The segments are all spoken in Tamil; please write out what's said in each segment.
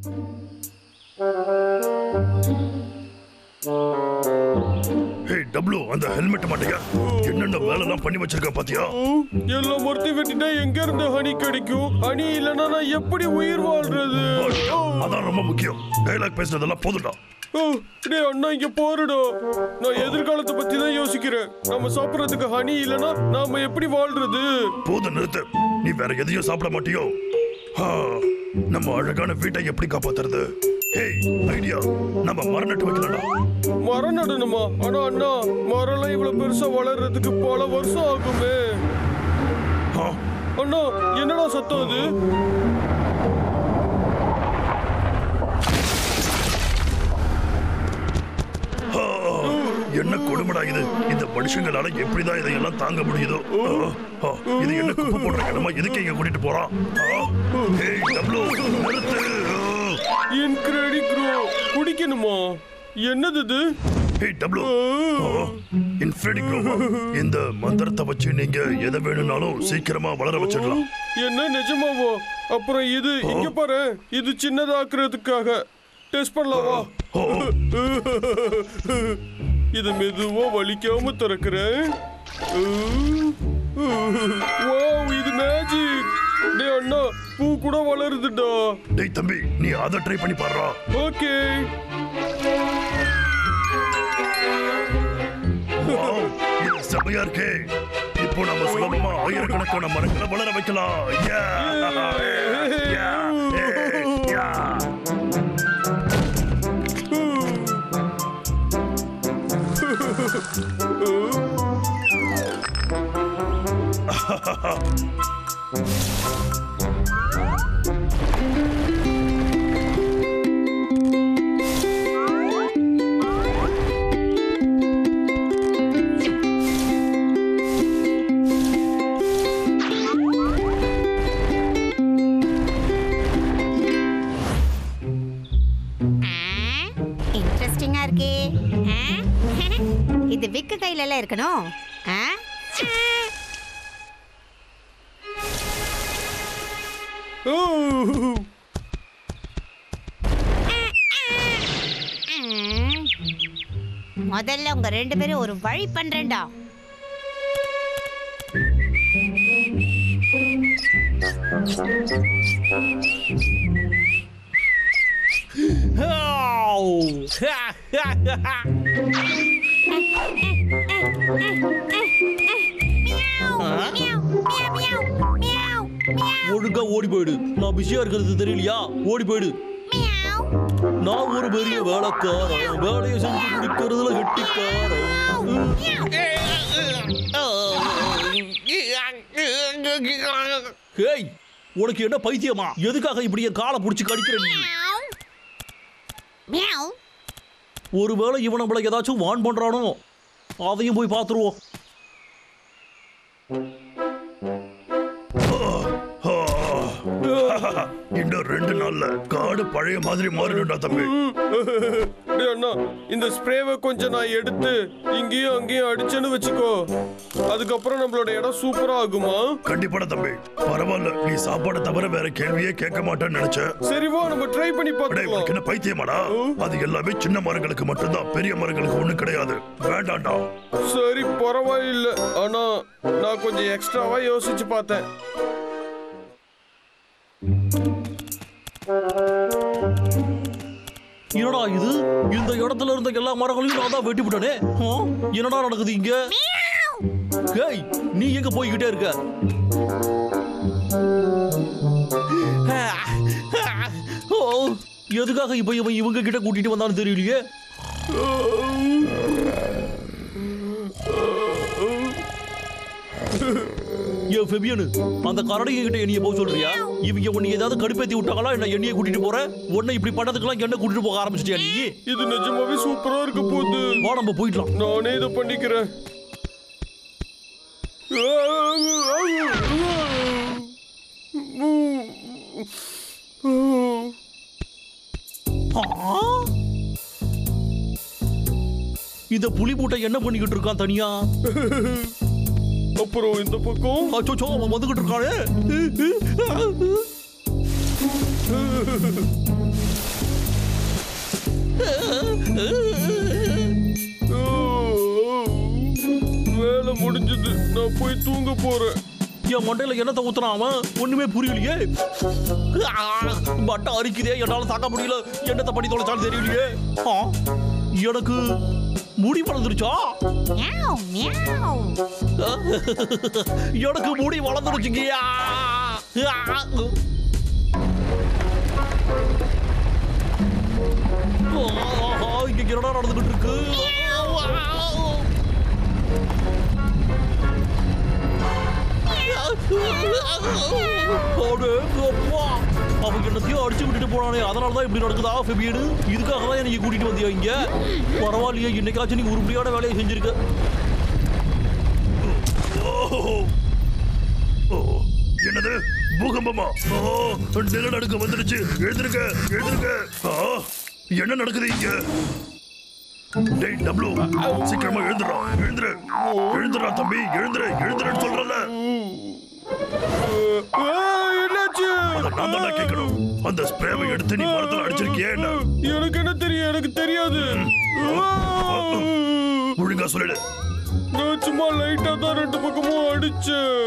ஹே டப்ளு அந்த ஹெல்மெட் மாட்டியா என்னென்ன வேலைலாம் பண்ணி வச்சிருக்க பாத்தியா எல்லா மரத்தையும் வெட்டிட்டா எங்க இருந்து ஹனி கிடைக்கும் ஹனி இல்லைன்னா நான் எப்படி உயிர் வாழ்றது ஓ, அதான் ரொம்ப முக்கியம் டைலாக் பேசுறதெல்லாம் போதும்டா ஓ, டேய் அண்ணா இங்க போறடா நான் எதிர்காலத்தை பத்தி தான் யோசிக்கிறேன் நம்ம சாப்பிடறதுக்கு ஹனி இல்லைன்னா நாம எப்படி வாழ்றது போதும் நிறுத்து நீ வேற எதையும் சாப்பிட மாட்டியோ ஆ, நம்ம அழகான வீட்டை எப்படி காப்பாத்துறது ஹேய் ஐடியா நம்ம மரம் நட்டு வைக்கலடா மரம் நடணுமா ஆனா அண்ணா மரம்லாம் இவ்வளவு பெருசா வளர்றதுக்கு பல வருஷம் ஆகுமே ஆ, அண்ணா என்னடா சத்தம் அது ஆ, என்ன கொடுமடா இது இந்த மனுஷங்களால எப்படிதான் இதையெல்லாம் தாங்க முடியுதோ ஆ, ஆ, இது என்ன குப்பை போடுற இடமா எதுக்கு இங்க கூட்டிட்டு போறான் ஆ, ஹேய் டப்ளு நிறுத்து ஆ. இன்கிரெடிக்ரோ குடிக்கணுமா என்னது இது ஹேய் டப்ளு இன்ஃபினிக்ரோவா இந்த மந்திரத்தை வச்சு நீங்க எதை வேணும்னாலும் சீக்கிரமா வளர வச்சிடலாம் என்ன நிஜமாவோ அப்புறம் இது இங்க பாரு இது சின்னதாக்குறதுக்காக டெஸ்ட் பண்ணலாமா ஓ, இது மெதுவா வலிக்காம திறக்கிறேன் வாவ் இது மேஜிக் டேய் அண்ணா பூ கூட வளருதுடா டேய் தம்பி நீ அதை ட்ரை பண்ணி பாடுறா ஓகே இது செமையா இருக்கே இப்போ நம்ம சுலபமா ஆயிரக்கணக்கான மரங்களை வளர வைக்கலாம் Yeah! Yeah! Yeah! Yeah! இன்ட்ரெஸ்டிங்கா இருக்கே ஆ? இது விக்கு கையில எல்லாம் இருக்கணும் ஆ? ம். முதல்ல உங்க ரெண்டு பேரும் ஒரு வழி பண்றேன்டா meow, meow, meow, meow, meow, ஒழுங்கா ஓடி போயிடு நான் பிஸியா இருக்கிறது தெரியலையா ஓடி போயிடு மியாவ். நான் ஒரு பெரிய வேலைக்காரன் வேலையை செஞ்சு முடிக்கிறதுல கெட்டிக்காரன் ஹேய் உனக்கு என்ன பைத்தியமா எதுக்காக இப்படி என் காலை பிடிச்சி கடிக்கிற நீ மியாவ். மியாவ். ஒருவேளை இவன் நம்மள ஏதாச்சும் வான் பண்றானோ அதையும் போய் பார்த்துருவோம் இன்னும் ரெண்டு நாள்ல காடு பழைய மாதிரி மாறிடும்டா தம்பி டேய் அண்ணா இந்த ஸ்ப்ரேவை கொஞ்சம் நான் எடுத்து இங்கேயும் அங்கேயும் அடிச்சேன்னு வச்சுக்கோ அதுக்கப்புறம் நம்மளோட இடம் சூப்பரா ஆகுமா கண்டிப்பாடா தம்பி பரவாயில்ல நீ சாப்பாடு தவிர வேற கேள்வியே கேட்க மாட்டேன்னு நினைச்சேன் சரி வா நம்ம ட்ரை பண்ணி அடே, உனக்கு பார்க்கலாம் என்ன பைத்தியமாடா அது எல்லாமே சின்ன மரங்களுக்கு மட்டும்தான் பெரிய மரங்களுக்கு ஒண்ணு கிடையாது வேண்டாம்டா சரி பரவாயில்ல ஆனா நான் கொஞ்சம் எக்ஸ்ட்ராவா யோசிச்சு பார்த்தேன் என்னடா இது இந்த இடத்துல இருந்த எல்லா மரங்களையும் நான் தான் வெட்டி விட்டனே ஆ? என்னடா நடக்குது இங்க ஹேய் நீ எங்க போய்கிட்டே இருக்க ஓ எதுக்காக இப்ப இவன் இவங்க கிட்ட கூட்டிட்டு வந்தான்னு தெரியலையே ஏ ஃபெபியனு அந்த கரடிங்க கிட்ட என்னைய போக சொல்றியா இவங்க உன்னை ஏதாவது கடுப்பேத்தி விட்டாங்களா என்ன என்னைய கூட்டிட்டு போற உன்னை இப்படி பண்ணதுக்கெல்லாம் என்ன கூட்டிட்டு போக ஆரம்பிச்சிட்டியா நீ இது நிஜமாவே சூப்பரா இருக்க போகுது வா நம்ம போயிடலாம் நானே இதை பண்ணிக்கிறேன் ஆ? இந்த புலி மூட்டை என்ன பண்ணிக்கிட்டு இருக்கான் தனியா அப்புறம் இந்த பக்கம் அச்சோ அவன் வந்துகிட்டு இருக்கானே நான் போய் தூங்க போறேன் என் மண்டையில என்னத்தை ஊத்துறான் அவன் ஒண்ணுமே புரியலையே மட்டை அரிக்குதே என்னால தாக்க முடியல என்னத்தை பண்ணி தொலைச்சாலும் தெரியலையே ஆ, எனக்கு முடி வளர்ந்துருச்சா மியாவ் மியாவ் எனக்கு முடி வளர்ந்துருச்சுங்கய்யா ஆஹா, இங்க என்னடா நடந்துகிட்டு இருக்கு அடே அப்பா. அவன் என்னத்தையும் அடிச்சு விட்டுட்டு போனானே அதனால தான் இப்படி நடக்குதா ஃபெபியனு இதுக்காக தான் எனக்கு கூட்டிட்டு வந்தியா இங்க பரவாயில்லையே இன்னைக்காச்சும் நீ உருப்படியான வேலையை செஞ்சிருக்க ஓ, என்னது பூகம்பமா ஓ நிலநடுக்கம் வந்துடுச்சு எழுந்திருக்க எழுந்திருக்க ஆ, என்ன நடக்குது இங்க டேய் டப்ளு சீக்கிரமா எழுந்துடா எழுந்துரு எழுந்துடா தம்பி எழுந்துரு எழுந்துருன்னு சொல்றல ஆ, என்னாச்சு நான் தான் கேட்கணும் அந்த ஸ்ப்ரேவை எடுத்து நீ மரத்துல அடிச்சிருக்கியே என்ன எனக்கு என்ன தெரியும் எனக்கு தெரியாது ஆ, ஒழுங்கா சொல்லிடு நான் சும்மா லைட்டா தான் ரெண்டு பக்கமும் அடிச்சேன்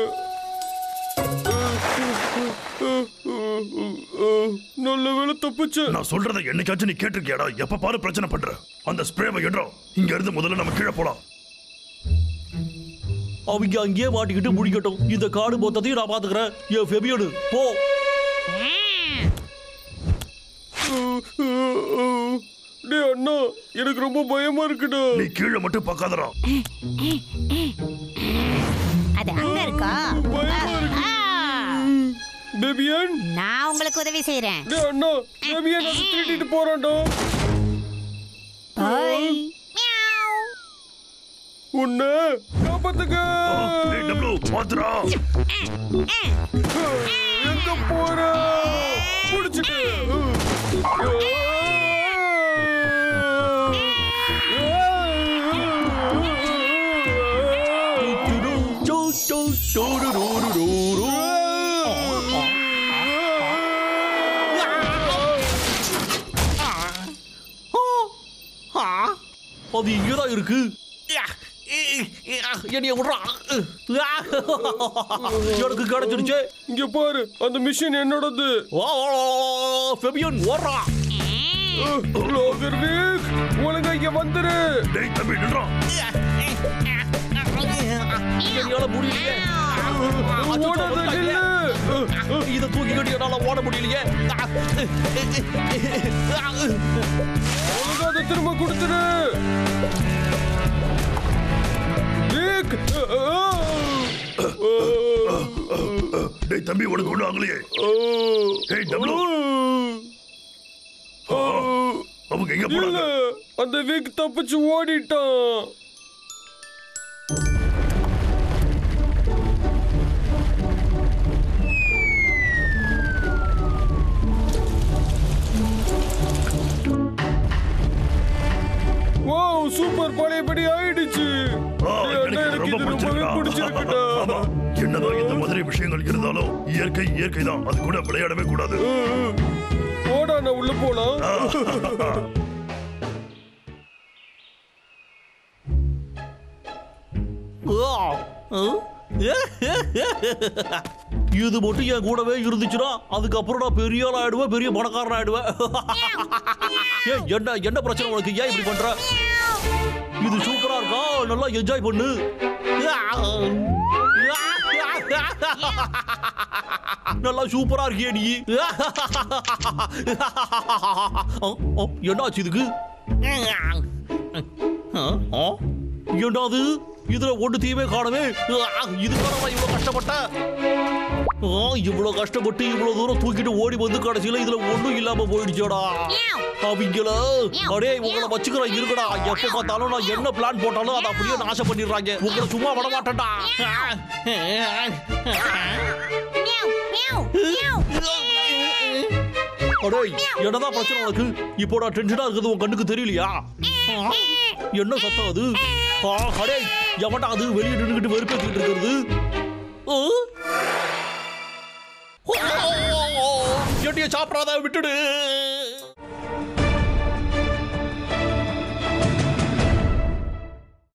நல்ல வேலை தப்பிச்சேன் நான் சொல்றதை என்னைக்காச்சும் நீ கேட்டிருக்கியாடா எப்ப பாரு பிரச்சனை பண்ற அந்த ஸ்ப்ரேவை எடுறோம் இங்க இருந்து முதல்ல நம்ம கீழே போலாம் அவங்க அங்கேயே மாட்டிக்கிட்டு முடிக்கட்டும் இந்த காடு மொத்தத்தையும் நான் பாத்துக்கிறேன் என் ஃபெபியனு போ டேய் அண்ணா எனக்கு ரொம்ப பயமா இருக்குடா நீ கீழே மட்டும் பார்க்காதடா அது அங்க இருக்கா பயமா இருக்கு ஆ, பேபியன் நான் உங்களுக்கு உதவி செய்யறேன் டேய் அண்ணா பேபியன் அதை திருட்டிட்டு போறான்டா ஓய் மியாவ் உன்னை காப்பாத்துக்க டேய் டப்ளு பாத்துடா எங்க போற புடிச்சிட்டு அது இங்கதான் இருக்கு என்னைய விடுறா எனக்கு கிடைச்சிருச்சு இங்க பாரு அந்த மிஷின் என்னோடது வா, வா, வா, வா, ஃபெபியன் ஓடுறா லோகர்விக் ஒழுங்கா இங்க வந்துரு டேய் தம்பி நின்றா என்னால முடியலையே அச்சோ, ஓடாத வந்துட்டாங்களே. நில்லு இதை தூக்கிக்கிட்டு என்னால ஓட முடியலையே ஒழுங்கா அதை திரும்ப கொடுத்துரு விக் டேய் தம்பி உனக்கு ஒண்ணும் ஆகலையே டேய் டப்ளு அவங்க எங்க இல்ல போனாங்க அந்த விக் தப்பிச்சு ஓடிட்டான் வாவ் சூப்பர் பழையபடி ஆயிடுச்சு ஆ, டேய் அண்ணா, எனக்கு எனக்கு ரொம்ப இது ரொம்பவே பிடிச்சிருக்குடா. பிடிச்சிருக்குடா ஆமா என்னதான் இந்த மாதிரி விஷயங்கள் இருந்தாலும் இயற்கை இயற்கை தான் அது கூட விளையாடவே கூடாது போடா நான் உள்ள போலாம் இது மட்டும் என் கூடவே இருந்துச்சுன்னா அதுக்கப்புறம் நான் பெரிய ஆள் ஆயிடுவேன் பெரிய பணக்காரன் ஆயிடுவேன் ஏய், என்ன என்ன பிரச்சனை உனக்கு ஏன் இப்படி பண்ற இது சூப்பரா இருக்கா நல்லா என்ஜாய் பண்ணு நல்லா சூப்பரா இருக்கியே நீ என்னாச்சு இதுக்கு என்னது இதுல ஒண்ணுத்தையுமே காணவே இதுக்காக நான் இவ்வளவு கஷ்டப்பட்டேன் ஆ, இவ்வளவு கஷ்டப்பட்டு இவ்வளவு தூரம் தூக்கிட்டு ஓடி வந்து கடைசியில இதுல ஒண்ணும் இல்லாம போயிடுச்சோடா அவங்கள அடே உங்களை வச்சுக்கிறேன் இருக்கடா எப்ப பார்த்தாலும் நான் என்ன பிளான் போட்டாலும் அதை அப்படியே நாசம் பண்ணிடுறாங்க உங்களை சும்மா விட மாட்டேன்டா மியாவ் மியாவ் மியாவ் அடே என்னதான் பிரச்சனை உனக்கு இப்போ நான் டென்ஷனா இருக்குது உன் கண்ணுக்கு தெரியலையா ஆ, என்ன சத்தம் அது ஆ, அடே எவன்டா அது வெளியே நின்றுகிட்டு வெறுப்பேற்றிட்டு இருக்கிறது ஆ? ஓ, என்னைய சாப்பிடாத விட்டுடு